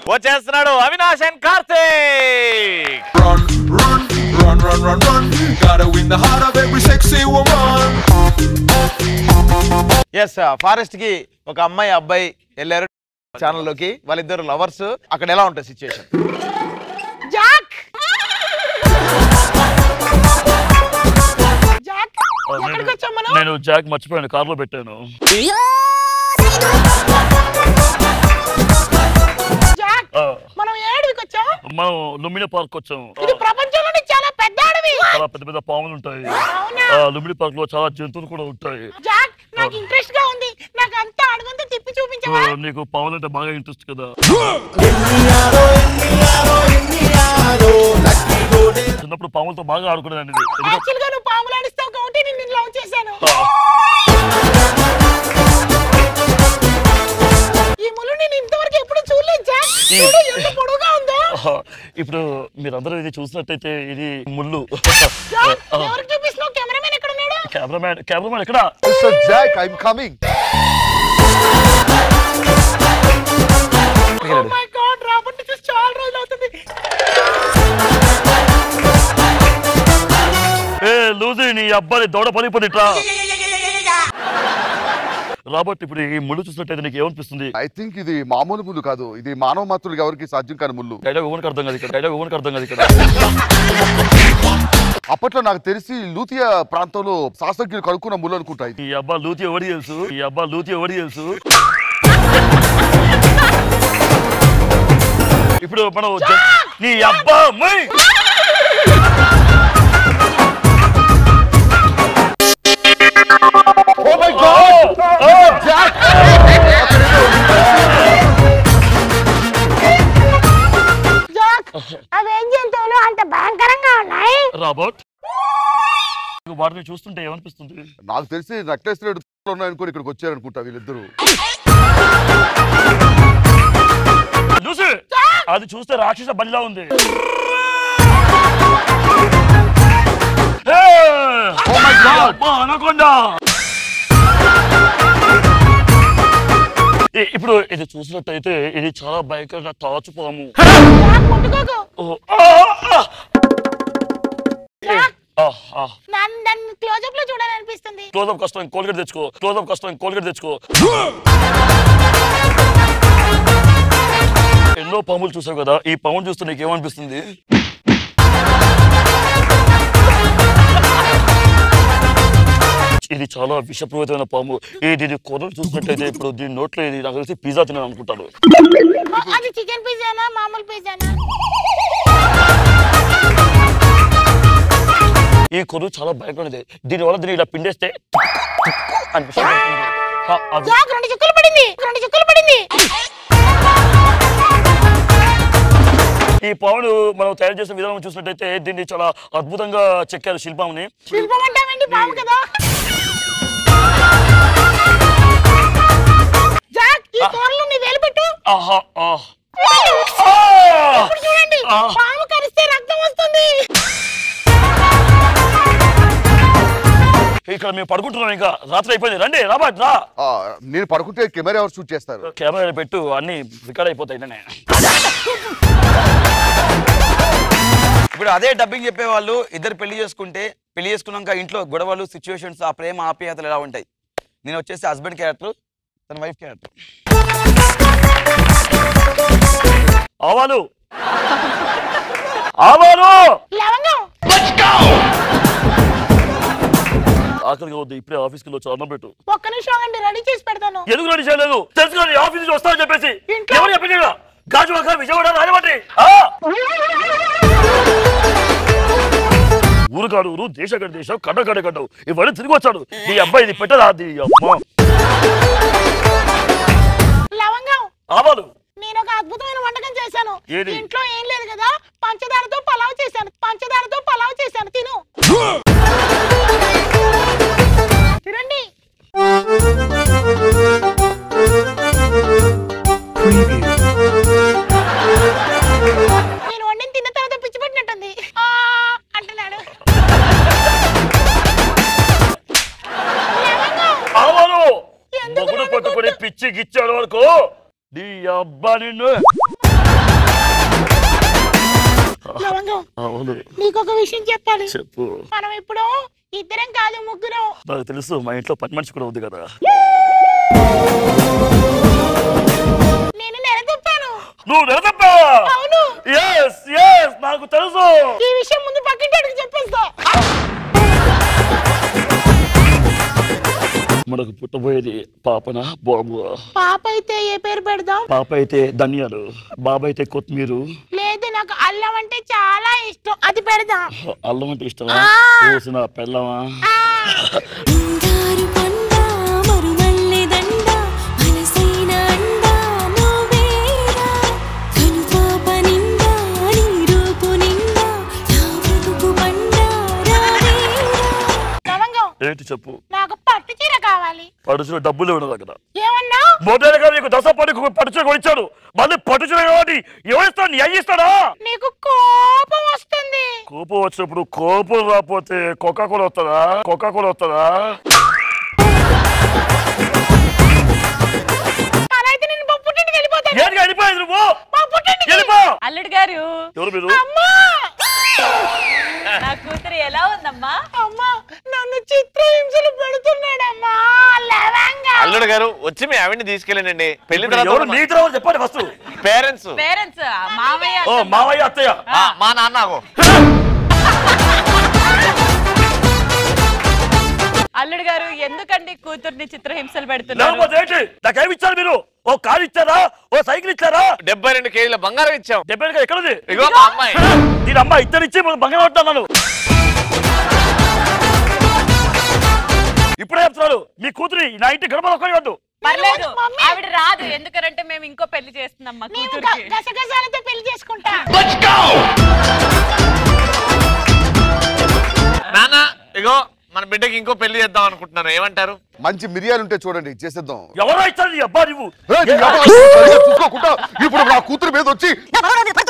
వచ్చేస్తున్నాడు Avinash and Karthik Run, run, run, run, run, run. Gotta win the heart of every sexy woman. ఎస్ forest కి ఒక అమ్మాయి అబ్బాయి వెళ్ళారు ఛానల్లోకి వాళ్ళిద్దరు లవర్స్ అక్కడ ఎలా ఉంటుంది సిచ్యుయేషన్ జాక్ జాక్ ఎక్కడికి వచ్చాం మనం నేను జాక్ మర్చిపోయాను కార్లో పెట్టాను జాక్ ఆ, మనం ఏ అడవికి వచ్చాం మనం లుమిని పార్క్ వచ్చాం ఇది ప్రపంచంలోనే చాలా పెద్ద అడవి చాలా పెద్ద పెద్ద పాములు ఉంటాయి అవునా ఆ, లుమిని పార్క్ లో చాలా జంతువులు కూడా ఉంటాయి జాక్ నాకు ఇంట్రెస్ట్ గా ఉంది నాకు అంతా అడవంతా తిప్పి ఆ, చూపించవా నీకు పాములు అంటే బాగా ఇంట్రెస్ట్ కదా చిన్నప్పుడు పాములతో బాగా ఆడుకునేదాన్ని ఎందుకంటే యాక్చువల్ గా నువ్వు పాములు ఆడిస్తావు కాబట్టి నేను నిన్ను లవ్ చేశాను ఆ, ఈ ముళ్ళు నేను ఇంతవరకు ఎప్పుడు చూడలేదు జాక్ ఈ- చూడు ఎంత పొడుగుగా ఉందో ఆ, ఇప్పుడు మీరందరూ ఇది చూసినట్టయితే ఇది ముళ్ళు జాక్ ఎవరికి చూపిస్తున్నావు కెమెరామెన్ ఎక్కడ ఉన్నాడు కెమెరామ్యాన్ కెమెరామ్యాన్ ఎక్కడ Mr. Jack, I'm coming. Oh my God Robert చూసి చాలా రోజులు అవుతుంది ఏ లూజీ నీ అబ్బాయి దౌడ పడిపోయి ఇట్లా రాబర్ట్ ఇప్పుడు ఈ ముళ్ళు చూసినట్టయితే నీకు ఏమనిపిస్తుంది ఐ థింక్ ఇది మామూలు ముళ్ళు కాదు ఇది మానవ మాతృడికి ఎవరికి సాధ్యం కాని ముళ్ళు డైలాగ్ ఓనికి అర్థం కాదు ఇక్కడ డైలాగ్ ఓనికి అర్థం కాదు ఇక్కడ అప్పట్లో నాకు తెలిసి లూతియా ప్రాంతంలో శాస్త్రజ్ఞులు కనుక్కున్న ముళ్ళు అనుకుంటా ఇది ఈ అబ్బా లూతి ఎవడి తెలుసు ఈ అబ్బా లూతి ఎవడి తెలుసు ఇప్పుడు మనం జ- నీ అబ్బా అమ్మాయి Oh my God! Jack! Jack అవేం జంతువులు అంత భయంకరంగా ఉన్నాయి రాబర్ట్ వాటిని చూస్తుంటే ఏమనిపిస్తుంది నాకు తెలిసి నెక్లెస్ రేటు ఉన్నాయనుకుని ఇక్కడికి వచ్చారనుకుంటా వీళ్ళిద్దరు చూసి అది చూస్తే రాక్షస బలిలా ఉంది అనకుండా ఇప్పుడు ఇది చూసినట్టయితే ఇది చాలా భయంకరంగా తాచు పాము జాక్ ముట్టుకోకు ఓ, ఆ, ఆ. ఆ, ఆ. నన్ను నన్ను క్లోజప్ లో చూడాలనిపిస్తుంది క్లోజప్ కష్టం కోల్గేట్ తెచ్చుకో క్లోజప్ కష్టం కోల్గేట్ తెచ్చుకో ఎన్నో పాములు చూసావు కదా ఈ పాములు చూస్తే నీకు ఏమనిపిస్తుంది ఇది చాలా విషపూరితమైన పాము ఈ దీని కొనలు చూసినట్టయితే ఇప్పుడు దీని నోట్లో ఇది నాకు తెలిసి పిజ్జా తినాలి అనుకుంటాడు ఓ, అది చికెన్ పిజ్జానా మామూలు పిజ్జానా ఈ కొను చాలా భయంకరమైనది దీని వల్ల దీన్ని ఇలా పిండేస్తే అనిపిస్తుంది ఆ, అది జాక్ రెండు చుక్కలు పడింది రెండు చుక్కలు పడింది ఈ పామును మనం తయారు చేసిన విధానం చూసినట్టయితే దీన్ని చాలా అద్భుతంగా చెక్కారు శిల్పంని శిల్పం అంటావేంటి పాము కదా జాక్ ఈ కూరలో నీ వేలు పెట్టు ఆహా ఆ. ఇప్పుడు చూడండి ఆ. పాము కరిస్తే రక్తం వస్తుంది ఇక్కడ మేము పడుకుంటున్నాం ఇంకా రాత్రి అయిపోయింది రండి రాబాట్ రా ఆ, నేను పడుకుంటే కెమెరా ఎవరు షూట్ చేస్తారు కెమెరా పెట్టు అన్ని రికార్డ్ అయిపోతాయి నేనే ఇప్పుడు అదే డబ్బింగ్ చెప్పే వాళ్ళు ఇద్దరు పెళ్లి చేసుకుంటే పెళ్లి చేసుకున్నాక ఇంట్లో గొడవలు సిచ్యువేషన్స్ ఆ ప్రేమ ఆప్యాయతలు ఎలా ఉంటాయి నేను వచ్చేసి హస్బెండ్ క్యారెక్టర్ తన వైఫ్ క్యారెక్టర్ ఆవాలు ఆవాలు లవంగం ఆఖరిగా వద్దు ఇప్పుడే ఆఫీస్కి వెళ్ళి వచ్చి అన్నం పెట్టు ఒక్క నిమిషం అండి రెడీ చేసి పెడతాను ఎందుకు రెడీ చేయలేదు తెలుసు కానీ ఆఫీస్ నుంచి వస్తానని చెప్పేసి ఇంట్లో- ఎవరు చెప్పింది ఇక్కడ? గాజువాక విజయవాడ రాజమండ్రి ఆ! ఊరు కాడు ఊరు దేశ గడి దేశం కడ్డ కడ్డ కడ్డవు ఇవన్నీ తిరిగి వచ్చాడు ఈ అబ్బాయి ఇది పెట్టదా అది అమ్మ లవంగం ఆవాలు నేను ఒక అద్భుతమైన వంటకం చేశాను ఏది? ఇంట్లో ఏం లేదు కదా పంచదారతో పలావ్ చేశాను పంచదారతో పలావ్ చేశాను తిను తినండి నేను వండిన తిన్న తర్వాత పిచ్చి పెట్టినట్టుంది ఆ అంటున్నాడు లవంగం ఆవాలు ఎందుకు మొగుడు నన్ను పట్టుకొని కొట్టు- పిచ్చి గిచ్చాడు వరకు నీ అబ్బా నిన్ను లవంగం అవును నీకు ఒక విషయం చెప్పాలి చెప్పు మనం ఇప్పుడు ఇద్దరం కాదు ముగ్గురం నాకు తెలుసు మా ఇంట్లో పని మనిషి కూడా ఉంది కదా నేను నెలదొప్పాను నువ్వు నిలదప్పా అవును ఎస్ ఎస్ నాకు తెలుసు ఈ విషయం ముందు పక్కింటి చెప్పేస్తా మనకు పుట్టబోయేది పాపన బాబు పాప అయితే ఏ పేరు పెడదాం పాప అయితే ధనియాలు బాబు అయితే కొత్తిమీరు లేదు నాకు అల్లం అంటే చాలా ఇష్టం అది పెడదాం అల్లం అంటే ఇష్టమా ఆ. కోసిన పెళ్ళమా ఆ, బంగారు కొండ మరుమల్లె దండ మనసైన అండ నువ్వేరా కనుపాప నిండా నీ రూపు నిండా నా బ్రతుకు బండ రావేరా లవంగం ఏంటి చెప్పు నాకు పట్టు చీర కావాలి పడుచులో డబ్బులు ఉండదు అక్కడ ఏమన్నా మొదలుగా నీకు దశ పడి పడుచు కొనిచ్చాడు మళ్ళీ పడుచులు కాబట్టి ఎవరిస్తాడు నీ అయ్యిస్తాడా నీకు కోపం వస్తుంది కోపం వచ్చినప్పుడు కోపం రాకపోతే కోకా కోల వస్తుందా కోకా కోల వస్తుందా అలా అయితే నేను మా పుట్టింటికి వెళ్ళిపోతాను ఏంటి వెళ్ళిపోయింది నువ్వు మా పుట్టింటికి వెళ్ళిపో అల్లుడు గారు ఎవరు మీరు అమ్మా నా కూతురు ఎలా ఉందమ్మా అమ్మా నన్ను చిత్రహింసలు పెడుతున్నాడమ్మా లవంగా అల్లుడు గారు వచ్చి మీ ఆవిడ్ని తీసుకెళ్ళండి పెళ్లి ఇప్పుడు ఎవరు తర్వాత నీ తర్వాత చెప్పండి ఫస్ట్ పేరెంట్స్ పేరెంట్స్ మామయ్య ఓ మావయ్య అత్తయ్య మా నాన్న అల్లుడు గారు ఎందుకండి కూతుర్ని చిత్రహింసలు పెడుతున్నారు లేకపోతే ఏంటి నాకేమి ఇచ్చారు మీరు ఓ కారు ఇచ్చారా ఓ సైకిల్ ఇచ్చారా డెబ్బై రెండు కేజీల బంగారం ఇచ్చాం డెబ్బై ఐదు ఎక్కడది ఇగో మా అమ్మాయి దీని అమ్మ ఇద్దరు ఇచ్చి మనం బంగారం పట్టాను ఇప్పుడే చెప్తున్నాడు మీ కూతురి నా ఇంటి గడప ఒక్కడి వద్దు పర్లేదు మమ్మీ. ఆవిడ రాదు ఎందుకంటే మేము ఇంకో పెళ్లి చేస్తున్నాం మా నేను కూతురికి గ- గసగసాలతో పెళ్లి చేసుకుంటా నాన్న ఇగో మన బిడ్డకి ఇంకో పెళ్లి చేద్దాం అనుకుంటున్నాను ఏమంటారు మంచి మిరియాలు ఉంటే చూడండి చేసేద్దాం ఎవరో ఇచ్చారు నీ అబ్బా నువ్వు ఏ, నీ అబ్బా సరిగ్గా చూసుకోకుండా ఇప్పుడు నా కూతురు మీద వచ్చి